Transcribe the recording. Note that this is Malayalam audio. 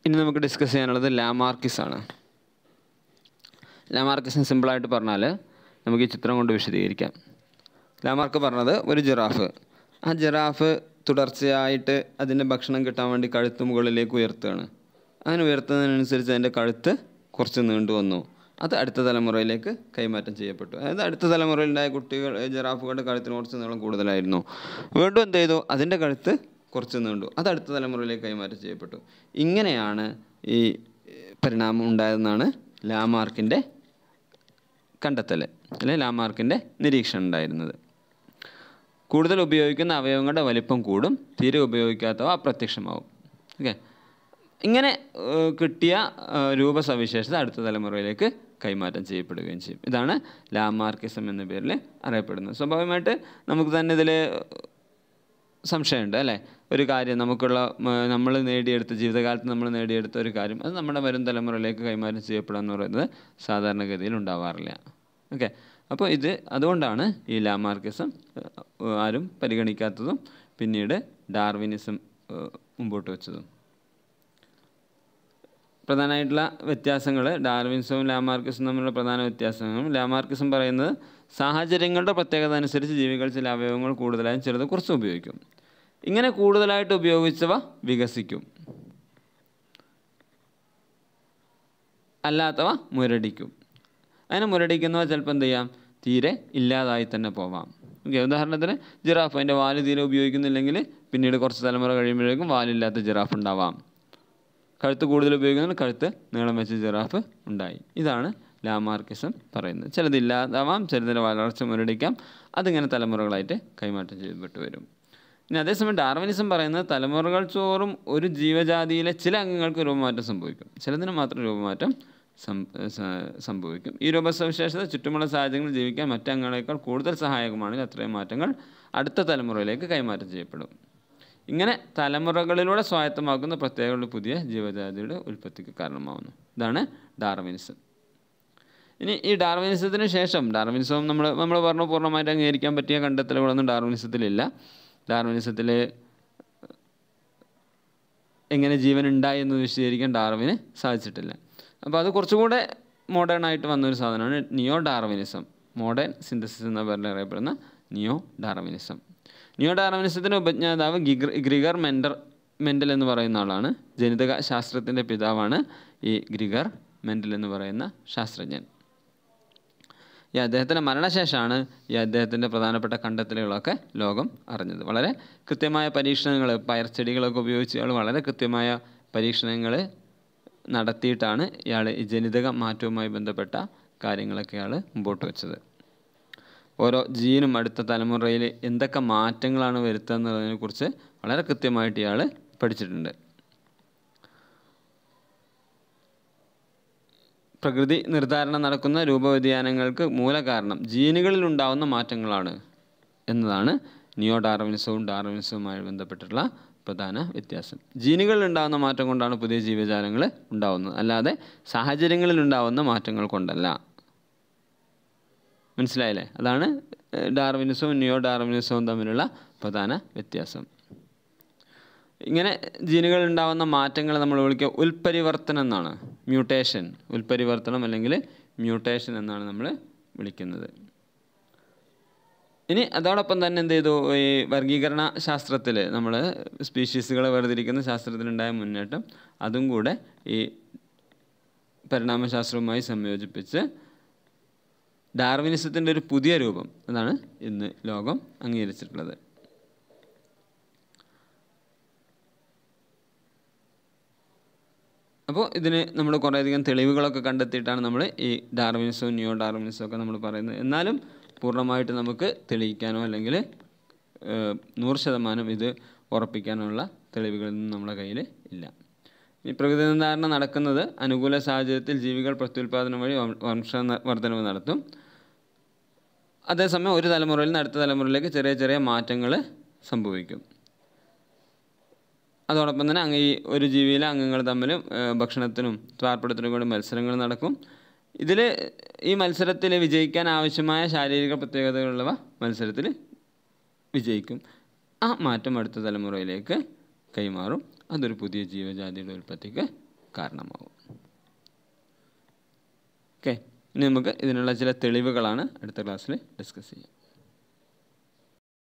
ഇനി നമുക്ക് ഡിസ്കസ് ചെയ്യാനുള്ളത് ലാമാർക്കിസ് ആണ് ലാമാർക്കിസിന് സിമ്പിളായിട്ട് പറഞ്ഞാൽ നമുക്ക് ഈ ചിത്രം കൊണ്ട് വിശദീകരിക്കാം ലാമാർക്ക് പറഞ്ഞത് ഒരു ജിറാഫ് ആ ജിറാഫ് തുടർച്ചയായിട്ട് അതിൻ്റെ ഭക്ഷണം കിട്ടാൻ വേണ്ടി കഴുത്ത് മുകളിലേക്ക് ഉയർത്തുകയാണ് അങ്ങനെ ഉയർത്തുന്നതിനനുസരിച്ച് അതിൻ്റെ കഴുത്ത് കുറച്ച് നീണ്ടു വന്നു അത് അടുത്ത തലമുറയിലേക്ക് കൈമാറ്റം ചെയ്യപ്പെട്ടു അതായത് അടുത്ത തലമുറയിലുണ്ടായ കുട്ടികൾ ജിറാഫുകളുടെ കഴുത്തിന് കുറച്ച് നീളം കൂടുതലായിരുന്നു വീണ്ടും എന്ത് ചെയ്തു അതിൻ്റെ കഴുത്ത് കുറച്ച് നീണ്ടു അത് അടുത്ത തലമുറയിലേക്ക് കൈമാറ്റം ചെയ്യപ്പെട്ടു ഇങ്ങനെയാണ് ഈ പരിണാമം ഉണ്ടായതെന്നാണ് ലാമാർക്കിൻ്റെ കണ്ടെത്തൽ അല്ലെ ലാമാർക്കിൻ്റെ നിരീക്ഷണം ഉണ്ടായിരുന്നത് കൂടുതൽ ഉപയോഗിക്കുന്ന അവയവങ്ങളുടെ വലിപ്പം കൂടും തീരെ ഉപയോഗിക്കാത്തവ അപ്രത്യക്ഷമാവും ഓക്കെ ഇങ്ങനെ ഏഹ്, കിട്ടിയ ഏഹ്, രൂപസവിശേഷത അടുത്ത തലമുറയിലേക്ക് കൈമാറ്റം ചെയ്യപ്പെടുകയും ചെയ്യും ഇതാണ് ലാമാർക്കിസം എന്ന പേരിൽ അറിയപ്പെടുന്നത് സ്വാഭാവികമായിട്ട് നമുക്ക് തന്നെ ഇതിൽ സംശയമുണ്ട് അല്ലേ ഒരു കാര്യം നമുക്കുള്ള നമ്മൾ നേടിയെടുത്ത ജീവിതകാലത്ത് നമ്മൾ നേടിയെടുത്ത ഒരു കാര്യം അത് നമ്മുടെ വരും തലമുറയിലേക്ക് കൈമാറ്റം ചെയ്യപ്പെടുക എന്ന് പറയുന്നത് സാധാരണഗതിയിൽ ഉണ്ടാവാറില്ല ഓക്കെ അപ്പോൾ ഇത് അതുകൊണ്ടാണ് ഈ ലാമാർക്കിസം ഏഹ്, ആരും പരിഗണിക്കാത്തതും പിന്നീട് ഡാർവിനിസം ഏഹ്, മുമ്പോട്ട് വെച്ചതും പ്രധാനമായിട്ടുള്ള വ്യത്യാസങ്ങൾ ഡാർവിൻസവും ലാമാർക്കിസും തമ്മിലുള്ള പ്രധാന വ്യത്യാസങ്ങളും ലാമാർക്കിസം പറയുന്നത് സാഹചര്യങ്ങളുടെ പ്രത്യേകത അനുസരിച്ച് ജീവികൾ ചില അവയവങ്ങൾ കൂടുതലായും ചിലത് കുറച്ചും ഉപയോഗിക്കും ഇങ്ങനെ കൂടുതലായിട്ട് ഉപയോഗിച്ചവ വികസിക്കും അല്ലാത്തവ മുരടിക്കും അതിനെ മുരടിക്കുന്നവ ചിലപ്പോൾ എന്ത് ചെയ്യാം തീരെ ഇല്ലാതായി തന്നെ പോവാം ഓക്കെ ഉദാഹരണത്തിന് ജിറാഫ് അതിൻ്റെ വാല് തീരെ ഉപയോഗിക്കുന്നില്ലെങ്കിൽ പിന്നീട് കുറച്ച് തലമുറ കഴിയുമ്പോഴേക്കും വാലില്ലാത്ത ജിറാഫ് ഉണ്ടാവാം കഴുത്ത് കൂടുതൽ ഉപയോഗിക്കുന്നതിന് കഴുത്ത് നീളം വെച്ച ജിറാഫ് ഉണ്ടായി ഇതാണ് ലാമാർക്കിസം പറയുന്നത് ചിലത് ഇല്ലാതാവാം ചിലതിൻ്റെ വളർച്ച മുരടിക്കാം അതിങ്ങനെ തലമുറകളായിട്ട് കൈമാറ്റം ചെയ്യപ്പെട്ടു വരും ഇനി അതേസമയം ഡാർവിനിസം പറയുന്നത് തലമുറകൾ തോറും ഒരു ജീവജാതിയിലെ ചില അംഗങ്ങൾക്ക് രൂപമാറ്റം സംഭവിക്കും ചിലതിന് മാത്രം രൂപമാറ്റം സം- സ- സംഭവിക്കും ഈ രൂപസവിശേഷത ചുറ്റുമുള്ള സാഹചര്യങ്ങളിൽ ജീവിക്കാൻ മറ്റംഗങ്ങളെക്കാൾ കൂടുതൽ സഹായകമാണെങ്കിൽ അത്രയും മാറ്റങ്ങൾ അടുത്ത തലമുറയിലേക്ക് കൈമാറ്റം ചെയ്യപ്പെടും ഇങ്ങനെ തലമുറകളിലൂടെ സ്വായത്തമാക്കുന്ന പ്രത്യേകതകളുടെ പുതിയ ജീവജാതിയുടെ ഉൽപ്പത്തിക്ക് കാരണമാവുന്നു ഇതാണ് ഡാർവിനിസം ഇനി ഈ ഡാർവിനിസത്തിന് ശേഷം ഡാർവിനിസവും നമ്മൾ നമ്മൾ പറഞ്ഞു പൂർണ്ണമായിട്ട് അംഗീകരിക്കാൻ പറ്റിയ കണ്ടെത്തലുകളൊന്നും ഡാർവിനിസത്തിലില്ല ഡാർവിനിസത്തിൽ എങ്ങനെ ജീവൻ ഉണ്ടായി എന്ന് വിശദീകരിക്കാൻ ഡാർവിന് സാധിച്ചിട്ടില്ല അപ്പോൾ അത് കുറച്ചുകൂടെ മോഡേൺ ആയിട്ട് വന്നൊരു സാധനമാണ് നിയോ ഡാർവിനിസം മോഡേൺ സിന്തസിസ് എന്ന പേരിൽ അറിയപ്പെടുന്ന നിയോ ഡാർവിനിസം നിയോ ഡാർവിനിസത്തിൻ്റെ ഉപജ്ഞാതാവ് ഗിഗ്ര ഗ്രിഗർ മെൻഡർ മെൻഡൽ എന്ന് പറയുന്ന ആളാണ് ജനിതക ശാസ്ത്രത്തിൻ്റെ പിതാവാണ് ഈ ഗ്രിഗർ മെൻഡൽ എന്ന് പറയുന്ന ശാസ്ത്രജ്ഞൻ ഈ അദ്ദേഹത്തിൻ്റെ മരണശേഷമാണ് ഈ അദ്ദേഹത്തിൻ്റെ പ്രധാനപ്പെട്ട കണ്ടെത്തലുകളൊക്കെ ലോകം അറിഞ്ഞത് വളരെ കൃത്യമായ പരീക്ഷണങ്ങൾ പയർച്ചെടികളൊക്കെ ഉപയോഗിച്ച് ഇയാൾ വളരെ കൃത്യമായ പരീക്ഷണങ്ങൾ നടത്തിയിട്ടാണ് ഇയാൾ ഈ ജനിതക മാറ്റവുമായി ബന്ധപ്പെട്ട കാര്യങ്ങളൊക്കെ ഇയാൾ മുമ്പോട്ട് വെച്ചത് ഓരോ ജീനും അടുത്ത തലമുറയിൽ എന്തൊക്കെ മാറ്റങ്ങളാണ് വരുത്തുന്നതിനെക്കുറിച്ച് വളരെ കൃത്യമായിട്ട് ഇയാൾ പഠിച്ചിട്ടുണ്ട് പ്രകൃതി നിർദ്ധാരണം നടക്കുന്ന രൂപവ്യതിയാനങ്ങൾക്ക് മൂലകാരണം ജീനുകളിൽ ഉണ്ടാവുന്ന മാറ്റങ്ങളാണ് എന്നതാണ് നിയോ ഡാർവിനിസവും ഡാർവിനിസവുമായി ബന്ധപ്പെട്ടിട്ടുള്ള പ്രധാന വ്യത്യാസം ജീനുകളിൽ ഉണ്ടാകുന്ന മാറ്റം കൊണ്ടാണ് പുതിയ ജീവജാലങ്ങൾ ഉണ്ടാവുന്നത് അല്ലാതെ സാഹചര്യങ്ങളിൽ ഉണ്ടാവുന്ന മാറ്റങ്ങൾ കൊണ്ടല്ല മനസ്സിലായില്ലേ അതാണ് ഏഹ്, ഡാർവിനിസവും നിയോ ഡാർവിനിസവും തമ്മിലുള്ള പ്രധാന വ്യത്യാസം ഇങ്ങനെ ജീനുകളിൽ ഉണ്ടാകുന്ന മാറ്റങ്ങൾ നമ്മൾ വിളിക്കുക ഉൽപരിവർത്തനം എന്നാണ് മ്യൂട്ടേഷൻ ഉൽപരിവർത്തനം അല്ലെങ്കിൽ മ്യൂട്ടേഷൻ എന്നാണ് നമ്മൾ വിളിക്കുന്നത് ഇനി അതോടൊപ്പം തന്നെ എന്ത് ചെയ്തു ഈ വർഗീകരണ ശാസ്ത്രത്തിൽ നമ്മൾ സ്പീഷീസുകളെ വേർതിരിക്കുന്ന ശാസ്ത്രത്തിലുണ്ടായ മുന്നേറ്റം അതും കൂടെ ഈ പരിണാമശാസ്ത്രവുമായി സംയോജിപ്പിച്ച് ഡാർവിനിസത്തിൻ്റെ ഒരു പുതിയ രൂപം അതാണ് ഇന്ന് ലോകം അംഗീകരിച്ചിട്ടുള്ളത് അപ്പോൾ ഇതിന് നമ്മൾ കുറേയധികം തെളിവുകളൊക്കെ കണ്ടെത്തിയിട്ടാണ് നമ്മൾ ഈ ഡാർവിനിസവും ന്യൂ ഡാർവിനിസവും ഒക്കെ നമ്മൾ പറയുന്നത് എന്നാലും പൂർണ്ണമായിട്ട് നമുക്ക് തെളിയിക്കാനോ അല്ലെങ്കിൽ ഏഹ്, നൂറ് ശതമാനം ഇത് ഉറപ്പിക്കാനുള്ള തെളിവുകളൊന്നും നമ്മുടെ കയ്യിൽ ഇല്ല ഈ പ്രകൃതി നിർദ്ധാരണം നടക്കുന്നത് അനുകൂല സാഹചര്യത്തിൽ ജീവികൾ പ്രത്യുൽപാദനം വഴി വം- വംശ വർധനവ് നടത്തും അതേസമയം ഒരു തലമുറയിൽ നിന്ന് അടുത്ത തലമുറയിലേക്ക് ചെറിയ ചെറിയ മാറ്റങ്ങൾ സംഭവിക്കും അതോടൊപ്പം തന്നെ അങ്ങ് ഈ ഒരു ജീവിയിലെ അംഗങ്ങൾ തമ്മിൽ ഏഹ്, ഭക്ഷണത്തിനും പാർപ്പിടത്തിനും കൂടി മത്സരങ്ങൾ നടക്കും ഇതിൽ ഈ മത്സരത്തിൽ വിജയിക്കാൻ ആവശ്യമായ ശാരീരിക പ്രത്യേകതകളുള്ളവ മത്സരത്തിൽ വിജയിക്കും ആ മാറ്റം അടുത്ത തലമുറയിലേക്ക് കൈമാറും അതൊരു പുതിയ ജീവജാതിയുടെ ഉൽപ്പത്തിക്ക് കാരണമാവും ഓക്കെ ഇനി നമുക്ക് ഇതിനുള്ള ചില തെളിവുകളാണ് അടുത്ത ക്ലാസ്സിൽ ഡിസ്കസ് ചെയ്യാം